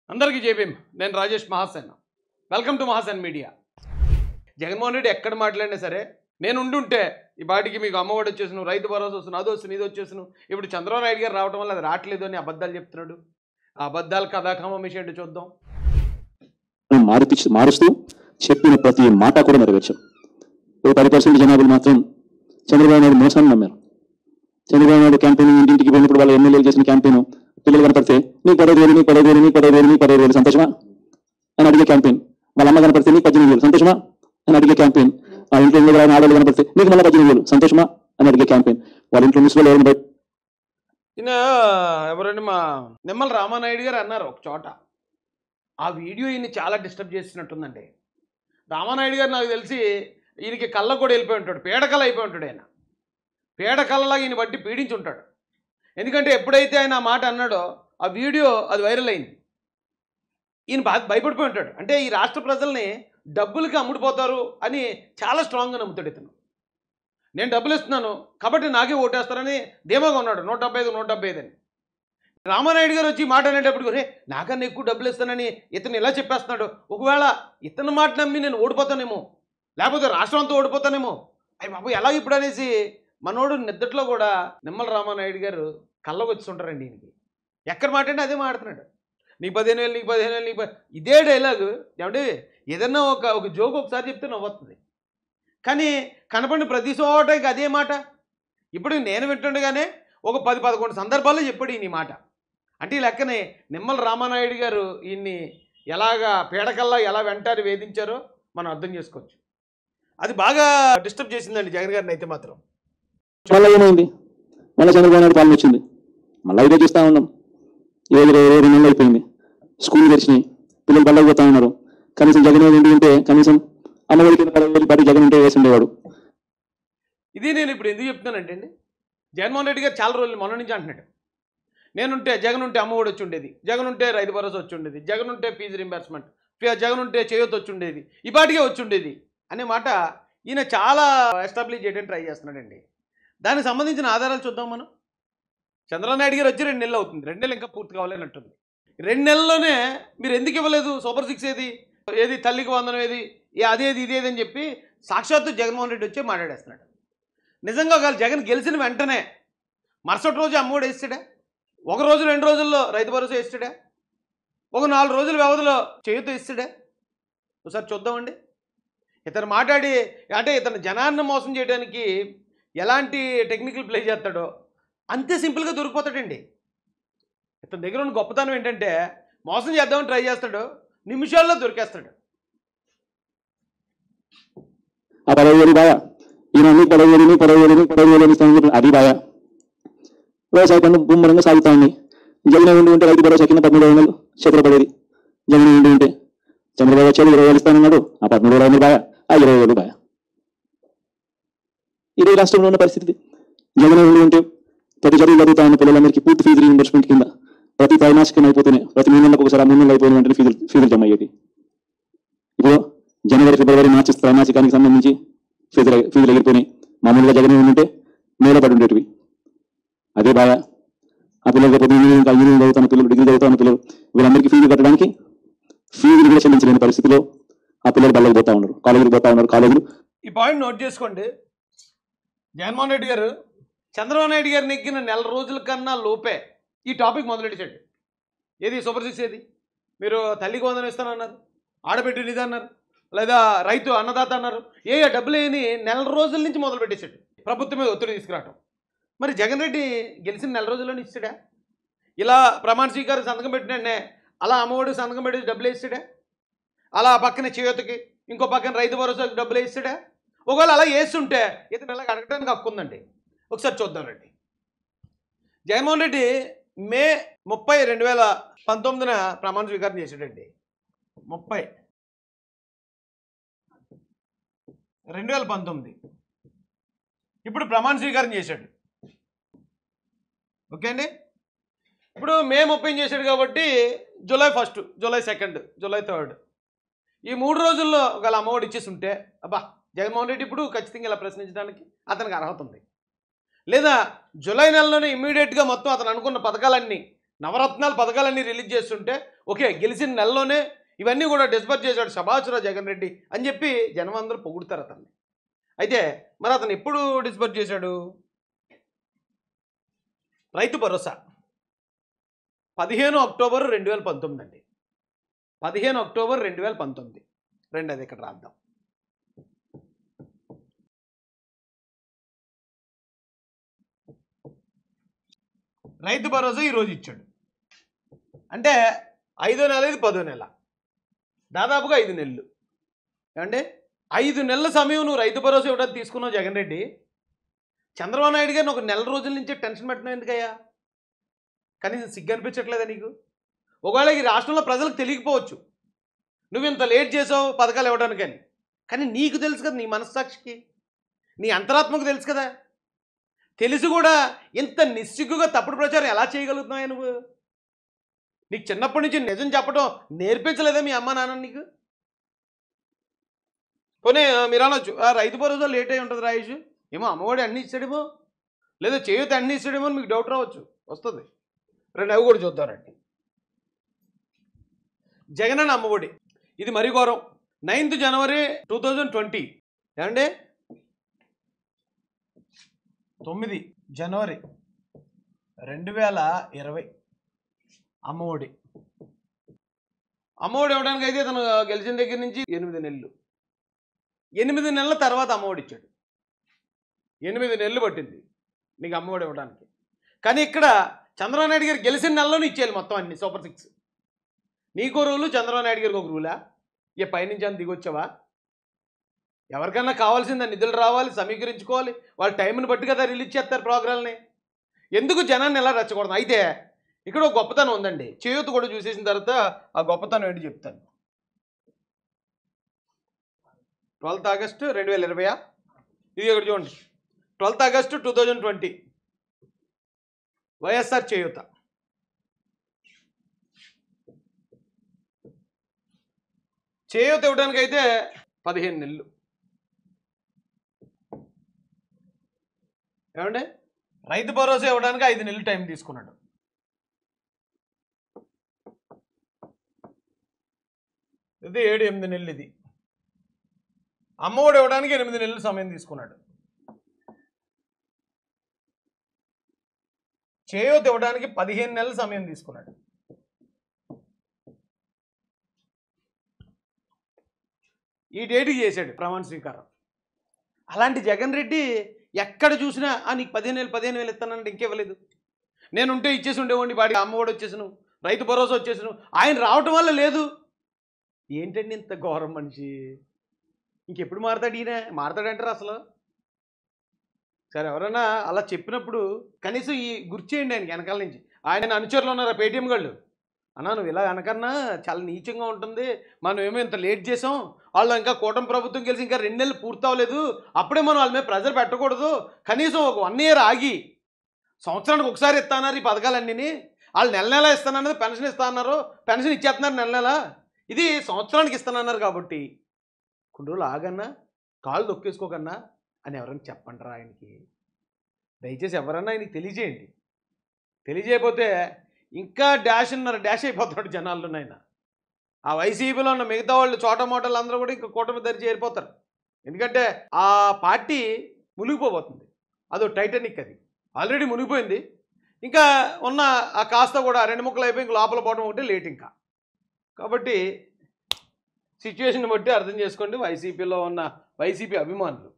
అందరికీ జేబీఎం నేను Rajesh Mahasen welcome to Mahasen media Jaganmohan Reddy ఎక్కడ మాట్లాడినా సరే నేను ఉండుంటే ఈ బాటికి మీకు అమ్మఒడి వచ్చేసాను రైతు భరోసా వస్తున్నాను అది వస్తుంది ఇది వచ్చేసాను ఇప్పుడు చంద్రబాబు నాయుడు గారు రావడం వల్ల అది రావట్లేదు అని అబద్ధాలు చెప్తున్నాడు ఆ అబద్ధాలు కథాకమం విషయం చూద్దాం మారుపి మారుస్తూ చెప్పిన ప్రతి మాట కూడా నెరవేర్చాం ఓ పది పర్సెంట్ జనాభాలు మాత్రం చంద్రబాబు నాయుడు మోసాన్ని నమ్మారు చంద్రబాబు నాయుడు క్యాంపెయిన్ ఇంటింటికి పోయినప్పుడు వాళ్ళ ఎమ్మెల్యేలు చేసిన క్యాంపెయిన్ పిల్లలు కనపడితే నీకు పదహైదు వేలు నీకు పదహైదు వేలు నీకు పదహైదు వేలు నీకు పదహైదు వేలు సంతోషమా అని అడిగే క్యాంపెయిన్ వాళ్ళ అమ్మ కనపడితే నీకు పద్దెనిమిది వేలు సంతోషమా అని అడిగే క్యాంపెయిన్ వాళ్ళ ఇంట్లో ఎనిమిది వేల ఆడవాళ్ళు కనపడితే నీకు మళ్ళీ పద్దెనిమిది వేలు సంతోషమా అని అడిగే క్యాంపెయిన్ వాళ్ళ ఇంట్లో ముసుగులు ఎవరిని బయట ఈయన ఎవరండి మా నిమ్మల రామానాయుడు గారు అన్నారు ఒక చోట ఆ వీడియో ఈయన చాలా డిస్టర్బ్ చేసినట్టుందండి రామానాయుడు గారు నాకు తెలిసి ఈయనకి కళ్ళ కూడా వెళ్ళిపోయి ఉంటాడు పీడకల అయిపోయి ఉంటాడు ఆయన పీడకలలాగా ఈయన బట్టి పీడించి ఉంటాడు ఎందుకంటే ఎప్పుడైతే ఆయన ఆ మాట అన్నాడో ఆ వీడియో అది వైరల్ అయింది ఈయన బా భయపడిపోయి ఉంటాడు అంటే ఈ రాష్ట్ర ప్రజల్ని డబ్బులకి అమ్ముడుపోతారు అని చాలా స్ట్రాంగ్గా నమ్ముతాడు ఇతను నేను డబ్బులు ఇస్తున్నాను కాబట్టి నాకే ఓటేస్తారని ధీమాగా ఉన్నాడు నూట డెబ్బై ఐదు నూట డెబ్బై ఐదు అని రామానాయుడు గారు వచ్చి ఈ మాట అనేటప్పుడు రే నాకన్నా ఎక్కువ డబ్బులు ఇస్తానని ఇతను ఇలా చెప్పేస్తున్నాడు ఒకవేళ ఇతని మాట నమ్మి నేను ఓడిపోతానేమో లేకపోతే రాష్ట్రం అంతా ఓడిపోతానేమో అయ్యి బాబు ఎలా ఇప్పుడు అనేసి మనోడు నిద్దట్లో కూడా నిమ్మల రామానాయుడు గారు కళ్ళకు వచ్చి ఉంటారండి ఈయనకి ఎక్కడ మాట్లాడినా అదే మాట్లాడుతున్నాడు నీకు పదిహేను వేలు నీకు పదిహేను వేలు నీకు ప- ఇదే డైలాగు ఏమంటే ఏదన్నా ఒక ఒక జోక్ ఒకసారి చెప్తే నవ్వుతుంది కానీ కనపడిన ప్రతి చోట ఇక అదే మాట ఇప్పుడు నేను వింటుండగానే ఒక పది పదకొండు సందర్భాల్లో చెప్పాడు ఈయన ఈ మాట అంటే ఈ లెక్కనే నిమ్మల రామానాయుడు గారు ఈయన్ని ఎలాగా పీడకల్లా ఎలా వెంటారి వేధించారో మనం అర్థం చేసుకోవచ్చు అది బాగా డిస్టర్బ్ చేసిందండి జగన్ గారిని అయితే మాత్రం మళ్ళీ ఏమైంది మళ్ళీ చంద్రబాబు నాయుడు పాలన వచ్చింది మళ్ళీ ఇదే చూస్తా ఉన్నాం ఏడు ఇరవై రెండు నెలలు అయిపోయింది స్కూల్ తెరిచినాయి పిల్లలు బళ్ళకి పోతా ఉన్నారు కనీసం జగన్ ఉండి ఉంటే కనీసం అమ్మఒడికి పదవి వేలు పడి జగన్ ఉంటే వేసి ఉండేవాడు ఇది నేను ఇప్పుడు ఎందుకు చెప్తున్నానంటే అండి జగన్మోహన్ రెడ్డి గారు చాలా రోజులు మొన్న నుంచి అంటున్నాడు నేనుంటే జగన్ ఉంటే అమ్మఒడి వచ్చి ఉండేది జగన్ ఉంటే రైతు భరోసా వచ్చి ఉండేది జగన్ ఉంటే ఫీజు రింబర్స్మెంట్ జగన్ ఉంటే చేయొత్తు వచ్చి ఉండేది ఈ పాటికే వచ్చి ఉండేది అనే మాట ఈయన చాలా ఎస్టాబ్లిష్ చేయడానికి ట్రై చేస్తున్నాడండి దానికి సంబంధించిన ఆధారాలు చూద్దాం మనం చంద్రబాబు నాయుడు గారు వచ్చి రెండు నెలలు అవుతుంది రెండు నెలలు ఇంకా పూర్తి కావాలన్నట్టుంది రెండు నెలల్లోనే మీరు ఎందుకు ఇవ్వలేదు సూపర్ సిక్స్ ఏది ఏది తల్లికి వందనం ఏది ఏ అదేది ఇదేది అని చెప్పి సాక్షాత్తు జగన్మోహన్ రెడ్డి వచ్చి మాట్లాడేస్తున్నాడు నిజంగా ఒకవేళ జగన్ గెలిచిన వెంటనే మరుసటి రోజు అమ్మఒడి వేస్తాడా ఒక రోజు రెండు రోజుల్లో రైతు భరోసా వేస్తాడా ఒక నాలుగు రోజుల వ్యవధిలో చేయుత ఇస్తాడా ఒకసారి చూద్దామండి ఇతను మాట్లాడి అంటే ఇతను జనాన్ని మోసం చేయడానికి ఎలాంటి టెక్నికల్ ప్లే చేస్తాడో అంతే సింపుల్గా దొరికిపోతాడండి ఇతని దగ్గర ఉన్న గొప్పతనం ఏంటంటే మోసం చేద్దామని ట్రై చేస్తాడు నిమిషాల్లో దొరికేస్తాడు ఆ పదవి వేలు బాగా ఈయన నీకు పదవి వేలు నీకు పదవి వేలు నీకు పదవి వేలు ఇస్తానని చెప్పి అది బాగా వ్యవసాయ పనులు గుమ్మరంగా సాగుతా ఉంది జగన్ ఉండి ఉంటే రైతు భరోసా కింద పదమూడు వందలు చేతులు పడేది జగన్ ఉండి ఉంటే చంద్రబాబు వచ్చేది ఇరవై వేలు ఇస్తానన్నాడు ఆ పదమూడు వేల వందలు బాగా ఆ ఇరవై వేలు బాగా ఇది రాష్ట్రంలో ఉన్న పరిస్థితి జగన్ ఉండి ఉంటే ప్రతి చదువు చదువుతా ఉన్న పిల్లలందరికీ పూర్తి ఫీజు రీఇంబర్స్మెంట్ కింద ప్రతి త్రైమాసికం అయిపోతేనే ప్రతి మూడు నెలలకు ఒకసారి ఆ మూడు నెలలు అయిపోయిన వెంటనే ఫీజులు ఫీజులు జమ అయ్యేది ఇప్పుడు జనవరి ఫిబ్రవరి మార్చి త్రైమాసికానికి సంబంధించి ఫీజులు ఫీజులు ఎగిరిపోయినాయి మామూలుగా జగన్ ఉంటే మేలో పడి ఉండేటివి అదే బాగా ఆ పిల్లలు రేపు ఇంజనీరింగ్ ఇంజనీరింగ్ చదువుతున్న పిల్లలు డిగ్రీ చదువుతున్న పిల్లలు వీళ్ళందరికీ ఫీజు కట్టడానికి ఫీజులు కూడా చెల్లించలేని పరిస్థితిలో ఆ పిల్లలు బళ్ళకి పోతా ఉన్నారు కాలేజీకి పోతా ఉన్నారు కాలేజీలు ఈ పాయింట్ నోట్ చేసుకోండి జగన్మోహన్ రెడ్డి గారు చంద్రబాబు నాయుడు గారు నెగ్గిన నెల రోజుల కన్నా లోపే ఈ టాపిక్ మొదలెట్టాడు ఏది సూపర్ సిక్స్ ఏది మీరు తల్లికి వందనం ఇస్తానన్నారు ఆడబిడ్డ నిధి అన్నారు లేదా రైతు అన్నదాత అన్నారు ఏ ఏ డబ్బులు ఏని నెల రోజుల నుంచి మొదలు పెట్టేశాడు ప్రభుత్వం మీద ఒత్తిడి తీసుకురావటం మరి జగన్ రెడ్డి గెలిచిన నెల రోజుల్లోనే ఇస్తాడా ఇలా ప్రమాణ స్వీకారం సంతకం పెట్టినంటే అలా అమ్మఒడికి సంతకం పెట్టి డబ్బులు వేస్తాడా అలా పక్కన చేయూతకి ఇంకో పక్కన రైతు భరోసాకి డబ్బులు వేస్తాడా ఒకవేళ అలా వేస్తుంటే ఇతను ఇలా అడగడానికి హక్కు ఉందండి ఒకసారి చూద్దాం రండి జగన్మోహన్ రెడ్డి మే ముప్పై రెండు వేల పంతొమ్మిదిన ప్రమాణ స్వీకారం చేశాడండి ముప్పై రెండు వేల పంతొమ్మిది ఇప్పుడు ప్రమాణ స్వీకారం చేశాడు ఓకే అండి ఇప్పుడు మే ముప్పై చేశాడు కాబట్టి July first July second July third ఈ మూడు రోజుల్లో ఒకవేళ అమ్మఒడి ఇచ్చేసి ఉంటే అబ్బా జగన్మోహన్ రెడ్డి ఇప్పుడు ఖచ్చితంగా ఇలా ప్రశ్నించడానికి అతనికి అర్హత ఉంది లేదా జూలై నెలలోనే ఇమ్మీడియట్గా మొత్తం అతను అనుకున్న పథకాలన్నీ నవరత్నాల పథకాలన్నీ రిలీజ్ చేస్తుంటే ఓకే గెలిచిన నెలలోనే ఇవన్నీ కూడా డిస్బర్స్ చేశాడు శభాసురా జగన్ రెడ్డి అని చెప్పి జనం అందరూ పొగుడుతారు అతన్ని అయితే మరి అతను ఎప్పుడు డిస్బర్స్ చేశాడు రైతు భరోసా పదిహేను అక్టోబర్ రెండు వేల పంతొమ్మిది అండి పదిహేను అక్టోబర్ రెండు వేల పంతొమ్మిది రెండు అది ఇక్కడ రాద్దాం రైతు భరోసా ఈరోజు ఇచ్చాడు అంటే ఐదో నెల ఇది పదో నెల దాదాపుగా ఐదు నెలలు ఏమంటే ఐదు నెలల సమయం నువ్వు రైతు భరోసా ఇవ్వడానికి తీసుకున్నావు జగన్ రెడ్డి చంద్రబాబు నాయుడు గారిని ఒక నెల రోజుల నుంచే టెన్షన్ పెట్టినావు ఎందుకయ్యా కనీసం సిగ్గు అనిపించట్లేదా నీకు ఒకవేళ ఈ రాష్ట్రంలో ప్రజలకు తెలియకపోవచ్చు నువ్వు ఇంత లేట్ చేసావు పథకాలు ఇవ్వడానికని కానీ నీకు తెలుసు కదా నీ మనస్సాక్షికి నీ అంతరాత్మకు తెలుసు కదా తెలిసి కూడా ఇంత నిస్సిగ్గుగా తప్పుడు ప్రచారం ఎలా చేయగలుగుతున్నావు నువ్వు నీకు చిన్నప్పటి నుంచి నిజం చెప్పడం నేర్పించలేదా మీ అమ్మ నాన్న నీకు పోనీ ఆ, మీరు అనొచ్చు "ఆ, రైతు భరోసా లేట్ అయి ఉంటుంది రాయేష్ ఏమో అమ్మఒడి అన్ని ఇస్తాడేమో లేదా చేయూత అన్ని ఇస్తాడేమో అని మీకు డౌట్ రావచ్చు వస్తుంది రెండు అవి కూడా చూద్దారండి జగనన్న అమ్మఒడి ఇది మరీ ఘోరం ninth January two thousand twenty ఏమండి తొమ్మిది జనవరి రెండు వేల ఇరవై అమ్మఒడి అమ్మఒడి ఇవ్వడానికి అయితే తను గెలిచిన దగ్గర నుంచి ఎనిమిది నెలలు ఎనిమిది నెలల తర్వాత అమ్మఒడి ఇచ్చాడు ఎనిమిది నెలలు పట్టింది నీకు అమ్మఒడి ఇవ్వడానికి కానీ ఇక్కడ చంద్రబాబు నాయుడు గారు గెలిచిన నెలలోనే ఇచ్చేయాలి మొత్తం అన్ని సూపర్ సిక్స్ నీకో రూలు చంద్రబాబు నాయుడు గారికి ఒక రూలా ఏ పైనుంచి అని దిగొచ్చావా ఎవరికన్నా కావాల్సిందా నిధులు రావాలి సమీకరించుకోవాలి వాళ్ళ టైంని బట్టి కదా రిలీజ్ చేస్తారు ప్రోగ్రాల్ని ఎందుకు జనాన్ని ఎలా రెచ్చకూడదు అయితే ఇక్కడ ఒక గొప్పతనం ఉందండి చేయూత కూడా చూసేసిన తర్వాత ఆ గొప్పతనం ఏంటి చెప్తాను ట్వెల్త్ ఆగస్టు రెండు వేల ఇరవై ఇది ఇక్కడ చూడండి twelfth August two thousand twenty YSR Cheyutha Cheyutha ఇవ్వడానికి అయితే పదిహేను నెలలు ఏమండి రైతు భరోసా ఇవ్వడానికి ఐదు నెలలు టైం తీసుకున్నాడు ఇది ఏడు ఎనిమిది నెలలు ఇది అమ్మఒడి ఇవ్వడానికి ఎనిమిది నెలలు సమయం తీసుకున్నాడు చేయూత ఇవ్వడానికి పదిహేను నెలల సమయం తీసుకున్నాడు ఈ డేట్కి చేశాడు ప్రమాణ స్వీకారం అలాంటి జగన్ రెడ్డి ఎక్కడ చూసినా "ఆ, నీకు పదిహేను వేలు పదిహేను వేలు ఇస్తానంటే ఇంకేవ్వలేదు నేను ఉంటే ఇచ్చేసి ఉండేవాడిని వాడికి అమ్మఒడి వచ్చేసాను రైతు భరోసా వచ్చేసాను ఆయన రావటం వల్ల లేదు ఏంటండి ఇంత ఘోరం మనిషి ఇంకెప్పుడు మారతాడు ఈయన మారతాడంటారు అసలు సరే ఎవరైనా అలా చెప్పినప్పుడు కనీసం ఈ గుర్తు చేయండి ఆయనకి వెనకాల నుంచి ఆయన అనుచరులు ఉన్నారా పేటీఎం వాళ్ళు అన్నా నువ్వు ఇలా అనకన్నా చాలా నీచంగా ఉంటుంది మనం ఏమో ఇంత లేట్ చేసాం వాళ్ళు ఇంకా కూటమి ప్రభుత్వం కలిసి ఇంకా రెండు నెలలు పూర్తవలేదు అప్పుడే మనం వాళ్ళ మీద ప్రెజర్ పెట్టకూడదు కనీసం ఒక వన్ ఇయర్ ఆగి సంవత్సరానికి ఒకసారి ఇస్తాన్నారు ఈ పథకాలన్నీ వాళ్ళు నెల నెల ఇస్తానన్నది పెన్షన్ ఇస్తా అన్నారు పెన్షన్ ఇచ్చేస్తున్నారు నెల నెల ఇది సంవత్సరానికి ఇస్తానన్నారు కాబట్టి కొన్ని రోజులు ఆగన్నా కాళ్ళు నొక్కేసుకోకన్నా అని ఎవరైనా చెప్పంటారా ఆయనకి దయచేసి ఎవరన్నా ఆయనకి తెలియజేయండి తెలియజేయకపోతే ఇంకా డాష్ ఉన్నారు డాష్ అయిపోతున్నాడు జనాల్లో ఆయన ఆ వైసీపీలో ఉన్న మిగతా వాళ్ళు చోట మోటలు అందరూ కూడా ఇంకా కూటమి ధరి చేరిపోతారు ఎందుకంటే ఆ పార్టీ మునిగిపోబోతుంది అదో టైటానిక్ అది ఆల్రెడీ మునిగిపోయింది ఇంకా ఉన్న ఆ కాస్త కూడా రెండు ముక్కలు అయిపోయి ఇంక లోపల పోవడం ఒకటి లేట్ ఇంకా కాబట్టి సిచ్యువేషన్ బట్టి అర్థం చేసుకోండి వైసీపీలో ఉన్న వైసీపీ అభిమానులు